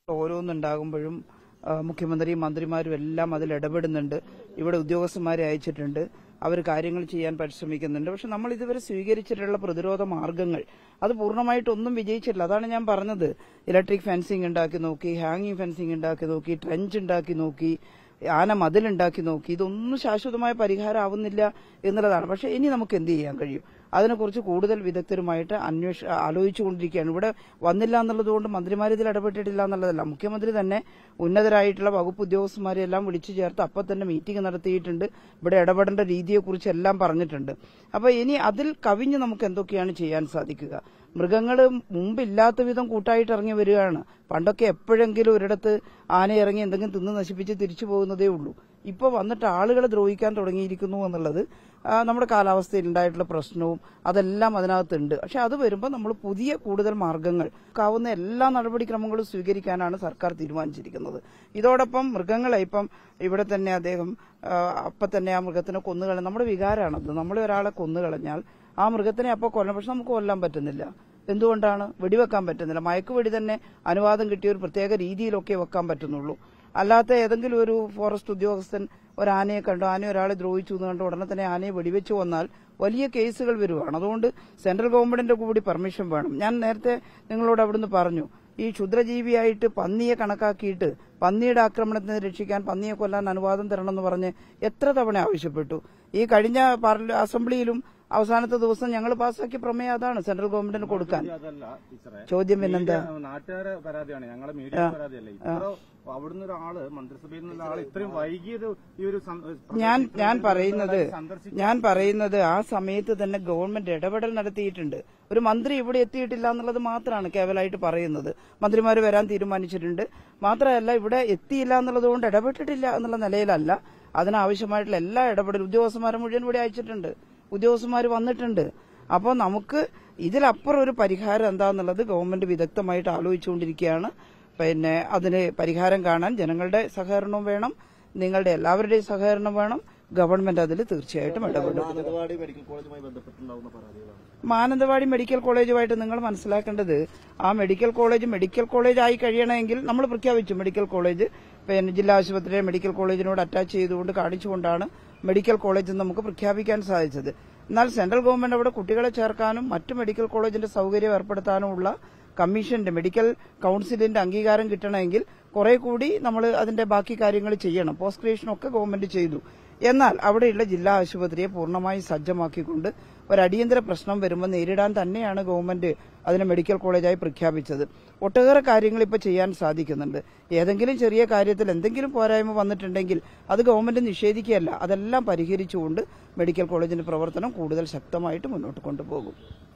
ഓരോന്നുണ്ടാകുമ്പോഴും ആ, മുഖ്യമന്ത്രിയും മന്ത്രിമാരും എല്ലാം അതിൽ ഇടപെടുന്നുണ്ട് ഇവിടെ ഉദ്യോഗസ്ഥന്മാരെ അയച്ചിട്ടുണ്ട് അവർ കാര്യങ്ങൾ ചെയ്യാൻ പരിശ്രമിക്കുന്നുണ്ട് പക്ഷെ നമ്മൾ ഇതുവരെ സ്വീകരിച്ചിട്ടുള്ള പ്രതിരോധ മാർഗങ്ങൾ അത് പൂർണ്ണമായിട്ടൊന്നും വിജയിച്ചിട്ടില്ല അതാണ് ഞാൻ പറഞ്ഞത് ഇലക്ട്രിക് ഫെൻസിംഗ് ഉണ്ടാക്കി നോക്കി ഹാങ്ങിങ് ഫെൻസിംഗ് ഉണ്ടാക്കി നോക്കി ട്രെഞ്ച് ഉണ്ടാക്കി നോക്കി ആന മതിലുണ്ടാക്കി നോക്കി ഇതൊന്നും ശാശ്വതമായ പരിഹാരം ആവുന്നില്ല എന്നുള്ളതാണ് പക്ഷെ ഇനി നമുക്ക് എന്ത് ചെയ്യാൻ കഴിയും അതിനെക്കുറിച്ച് കൂടുതൽ വിദഗ്ധരുമായിട്ട് അന്വേഷ ആലോചിച്ചുകൊണ്ടിരിക്കുകയാണ് ഇവിടെ വന്നില്ല എന്നുള്ളതുകൊണ്ട് മന്ത്രിമാർ ഇതിൽ ഇടപെട്ടിട്ടില്ല എന്നുള്ളതല്ല മുഖ്യമന്ത്രി തന്നെ ഉന്നതരായിട്ടുള്ള വകുപ്പ് ഉദ്യോഗസ്ഥന്മാരെ എല്ലാം വിളിച്ചു ചേർത്ത് അപ്പം തന്നെ മീറ്റിംഗ് നടത്തിയിട്ടുണ്ട് ഇവിടെ ഇടപെടേണ്ട രീതിയെക്കുറിച്ച് എല്ലാം പറഞ്ഞിട്ടുണ്ട് അപ്പൊ ഇനി അതിൽ കവിഞ്ഞ് നമുക്ക് എന്തൊക്കെയാണ് ചെയ്യാൻ സാധിക്കുക മൃഗങ്ങൾ മുമ്പില്ലാത്ത വിധം കൂട്ടായിട്ട് ഇറങ്ങി വരികയാണ് പണ്ടൊക്കെ എപ്പോഴെങ്കിലും ഒരിടത്ത് ആന ഇറങ്ങി എന്തെങ്കിലും തിന്ന് നശിപ്പിച്ച് തിരിച്ചു പോകുന്നതേ ഉള്ളൂ ഇപ്പോൾ വന്നിട്ട് ആളുകളെ ദ്രോഹിക്കാൻ തുടങ്ങിയിരിക്കുന്നു എന്നുള്ളത് ആ, നമ്മുടെ കാലാവസ്ഥയിൽ ഉണ്ടായിട്ടുള്ള പ്രശ്നവും അതെല്ലാം അതിനകത്തുണ്ട് പക്ഷെ അത് വരുമ്പോൾ നമ്മൾ പുതിയ കൂടുതൽ മാർഗങ്ങൾ ആവുന്ന എല്ലാ നടപടിക്രമങ്ങളും സ്വീകരിക്കാനാണ് സർക്കാർ തീരുമാനിച്ചിരിക്കുന്നത് ഇതോടൊപ്പം മൃഗങ്ങളെ ഇപ്പം ഇവിടെ തന്നെ അദ്ദേഹം ആ, അപ്പം തന്നെ ആ മൃഗത്തിനെ കൊന്നുകളഞ്ഞ നമ്മുടെ വികാരമാണത് നമ്മൾ ഒരാളെ കൊന്നുകളഞ്ഞാൽ ആ മൃഗത്തിനെ അപ്പോൾ കൊല്ലണം പക്ഷെ നമുക്ക് കൊല്ലാൻ പറ്റുന്നില്ല എന്തുകൊണ്ടാണ് വെടിവെക്കാൻ പറ്റുന്നില്ല മയക്കുവെടി തന്നെ അനുവാദം കിട്ടിയ ഒരു പ്രത്യേക രീതിയിലൊക്കെ വെക്കാൻ പറ്റുന്നുള്ളൂ അല്ലാത്ത ഏതെങ്കിലും ഒരു ഫോറസ്റ്റ് ഉദ്യോഗസ്ഥൻ ഒരു ആനയെ കണ്ടു ആനയെ ഒരാളെ ദ്രോഹിച്ചു എന്ന് കണ്ട് ഉടനെ തന്നെ ആനയെ വെടിവെച്ച് വന്നാൽ വലിയ കേസുകൾ വരുവാണ് അതുകൊണ്ട് സെൻട്രൽ ഗവൺമെന്റിന്റെ കൂടി പെർമിഷൻ വേണം ഞാൻ നേരത്തെ നിങ്ങളോട് അവിടുന്ന് പറഞ്ഞു ഈ ക്ഷുദ്രജീവിയായിട്ട് പന്നിയെ കണക്കാക്കിയിട്ട് പന്നിയുടെ ആക്രമണത്തിന് രക്ഷിക്കാൻ പന്നിയെ കൊല്ലാൻ അനുവാദം തരണമെന്ന് പറഞ്ഞ് എത്ര തവണ ആവശ്യപ്പെട്ടു ഈ കഴിഞ്ഞ പാർല- അസംബ്ലിയിലും അവസാനത്തെ ദിവസം ഞങ്ങൾ പാസ്സാക്കിയ പ്രമേയം അതാണ് സെൻട്രൽ ഗവൺമെന്റിന് കൊടുക്കാൻ അതല്ല ടീച്ചറെ ചോദ്യം പിന്നെന്താ മീഡിയ- നാട്ടുകാരെ പരാതിയാണ് ഞങ്ങളെ മീഡിയ പരാതിയല്ല ഇത്ര അവിടുന്ന് ഒരാള് മന്ത്രിസഭയിൽ നിന്നുള്ള ആള് ഇത്രയും വൈകിയത് ഈ ഒരു സം- ഞാൻ പ്രദേശത്ത് ഞാൻ ഒരു പറയുന്നത് സന്ദർശിക്കാൻ ഞാൻ പറയുന്നത് ആ സമയത്ത് തന്നെ ഗവൺമെന്റ് ഇടപെടൽ നടത്തിയിട്ടുണ്ട് ഒരു മന്ത്രി ഇവിടെ എത്തിയിട്ടില്ല എന്നുള്ളത് മാത്രമാണ് കേവലമായിട്ട് പറയുന്നത് മന്ത്രിമാർ വരാൻ തീരുമാനിച്ചിട്ടുണ്ട് മാത്രമല്ല ഇവിടെ എത്തിയില്ല എന്നുള്ളത് കൊണ്ട് ഇടപെട്ടിട്ടില്ല എന്നുള്ള നിലയിലല്ല അതിനാവശ്യമായിട്ടുള്ള എല്ലാ ഇടപെടലും ഉദ്യോഗസ്ഥന്മാരെ മുഴുവൻ ഇവിടെ അയച്ചിട്ടുണ്ട് ഉദ്യോഗസ്ഥന്മാർ വന്നിട്ടുണ്ട് അപ്പോൾ നമുക്ക് ഇതിലപ്പുറം ഒരു പരിഹാരം എന്താന്നുള്ളത് ഗവൺമെന്റ് വിദഗ്ധമായിട്ട് ആലോചിച്ചുകൊണ്ടിരിക്കുകയാണ് പിന്നെ അതിന് പരിഹാരം കാണാൻ ജനങ്ങളുടെ സഹകരണവും വേണം നിങ്ങളുടെ എല്ലാവരുടെയും സഹകരണം വേണം ഗവൺമെന്റ് അതിൽ തീർച്ചയായിട്ടും ഇടപെടും മാനന്തവാടി മെഡിക്കൽ കോളേജുമായി ബന്ധപ്പെട്ടുണ്ടാവുന്ന പരാതികളാണ് മാനന്തവാടി മെഡിക്കൽ കോളേജുമായിട്ട് നിങ്ങൾ മനസ്സിലാക്കേണ്ടത് ആ മെഡിക്കൽ കോളേജ് മെഡിക്കൽ കോളേജ് ആയി കഴിയണമെങ്കിൽ നമ്മൾ പ്രഖ്യാപിച്ചു മെഡിക്കൽ കോളേജ് പിന്നെ ജില്ലാ ആശുപത്രിയെ മെഡിക്കൽ കോളേജിനോട് അറ്റാച്ച് ചെയ്തുകൊണ്ട് കാണിച്ചുകൊണ്ടാണ് മെഡിക്കൽ കോളേജ് എന്ന് നമുക്ക് പ്രഖ്യാപിക്കാൻ സാധിച്ചത് എന്നാൽ സെൻട്രൽ ഗവൺമെന്റ് അവിടെ കുട്ടികളെ ചേർക്കാനും മറ്റ് മെഡിക്കൽ കോളേജിന്റെ സൗകര്യം ഏർപ്പെടുത്താനുമുള്ള കമ്മീഷന്റെ മെഡിക്കൽ കൌൺസിലിന്റെ അംഗീകാരം കിട്ടണമെങ്കിൽ കുറെ കൂടി നമ്മൾ അതിന്റെ ബാക്കി കാര്യങ്ങൾ ചെയ്യണം പോസ്റ്റ് ഗ്രേഷൻ ഒക്കെ ഗവൺമെന്റ് ചെയ്തു എന്നാൽ അവിടെയുള്ള ജില്ലാ ആശുപത്രിയെ പൂർണ്ണമായി സജ്ജമാക്കിക്കൊണ്ട് ഒരു അടിയന്തര പ്രശ്നം വരുമ്പോൾ നേരിടാൻ തന്നെയാണ് ഗവൺമെന്റ് അതിനെ മെഡിക്കൽ കോളേജായി പ്രഖ്യാപിച്ചത് ഒട്ടേറെ കാര്യങ്ങൾ ഇപ്പോൾ ചെയ്യാൻ സാധിക്കുന്നുണ്ട് ഏതെങ്കിലും ചെറിയ കാര്യത്തിൽ എന്തെങ്കിലും പോരായ്മ വന്നിട്ടുണ്ടെങ്കിൽ അത് ഗവൺമെന്റ് നിഷേധിക്കുകയല്ല അതെല്ലാം പരിഹരിച്ചുകൊണ്ട് മെഡിക്കൽ കോളേജിന്റെ പ്രവർത്തനം കൂടുതൽ ശക്തമായിട്ട് മുന്നോട്ട് കൊണ്ടുപോകും